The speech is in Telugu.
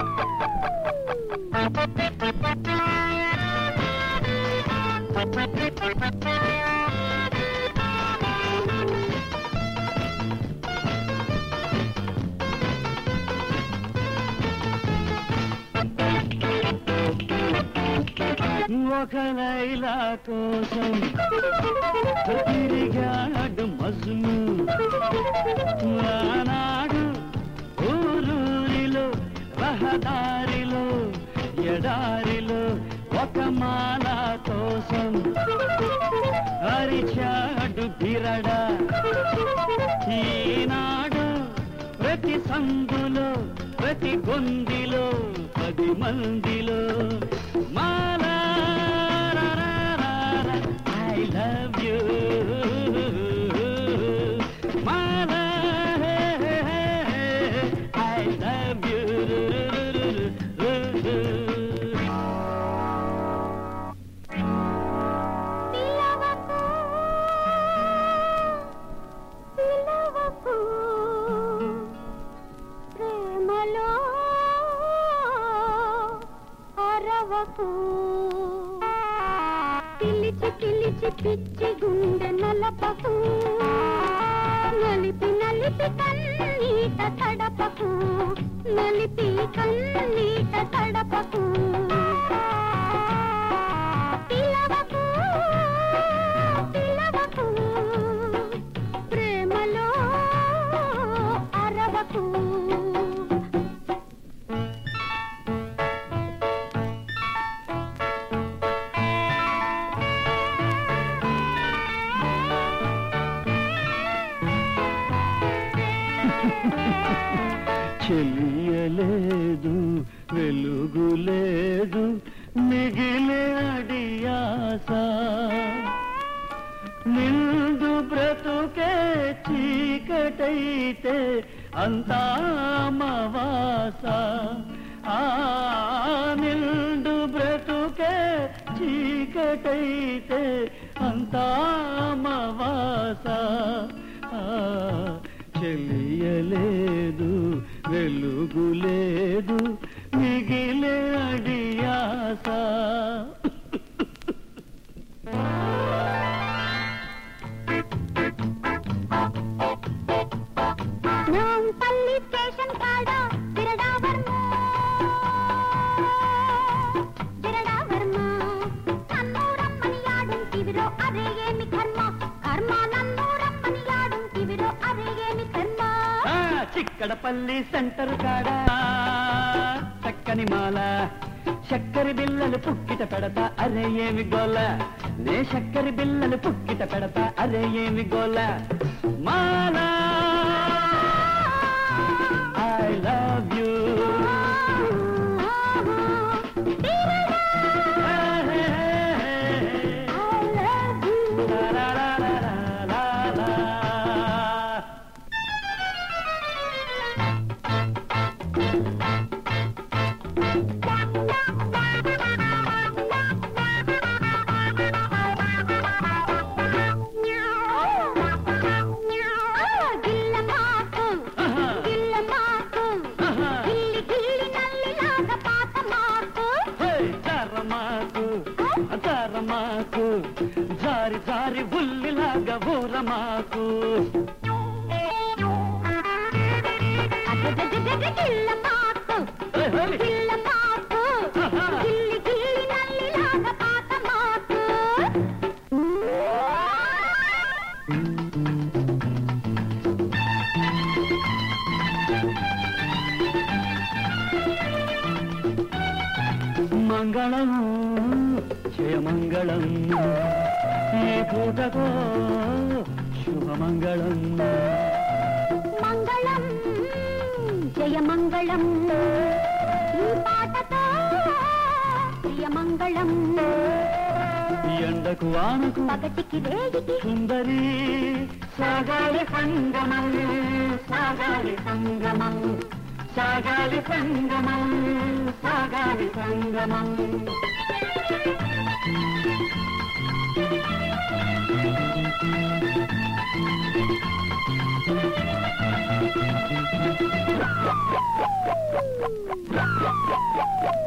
ఒక లైలా కోసం తిరిగాడు మజును ఆనాడు ఊరూరిలో రహదారిలో ఎడారిలో ఒక మాల కోసం అరిచాడు బిరడ ఈనాడు ప్రతి సందులో ప్రతి గొందిలో పది మందిలో Mala I love you Mala I love you పిలవకు పిలవకు ప్రేమలో అరవకు పిలిచి పిలిచి పిచ్చి గుండె నలపకు నలిపి నలిపి కన్నీట తడపకు నలిపి కన్నీట తడపకు పిలవకు పిలవకు ప్రేమలో అరవకు చెలియలేదు వెలుగులేదు మిగిలే అడియాస నిండు బ్రతుకే చీకటైతే అంతా మవాస ఆ నిండు బ్రతుకే చీకటైతే అంతా మవాస ఆ చెలియలేదు వెలుగులేదు మిగిలే అడియాస నాంపల్లి స్టేషన్ కాడ బిరడా వర్మ బిరడా వర్మ నన్ను రమ్మని యాడుంటివిరో అరే ఏమి కర్మ కర్మ నన్ను రమ్మని యాడుంటివిరో అరే ఏమి కర్మ ఆ, చిక్కడపల్లి సెంటర్ కాడా చక్కని మాల చక్కరి బిల్లలు పుక్కిట పెడతా అరే ఏమి గోల నే చక్కరి బిల్లలు పుక్కిట పెడతా అరే ఏమి గోల మాల ఐ లవ్ యూ గిల్లమాకు గిల్లమాకు గిల్లి గిల్లి నల్లిలాగా పాత మాకు తరమాకు తరమాకు జారి జారి ఉల్లిలాగా ఊరమాకు గిల్లమాకు గిల్లమాకు గిల్లి గిల్లి నల్లిలాగా పాత మాకు మంగళం జయమంగళం ఈ పూటకో శుభమంగళం మంగళం జయ మంగళం ఈ పాటతో ప్రియమంగళం ఎండకు వానకు పగటికి రేగికి సుందరి సాగాలి సంగమం సాగాలి సంగమం సాగాలి సంగమం సాగాలి సంగమం ఆ ఆ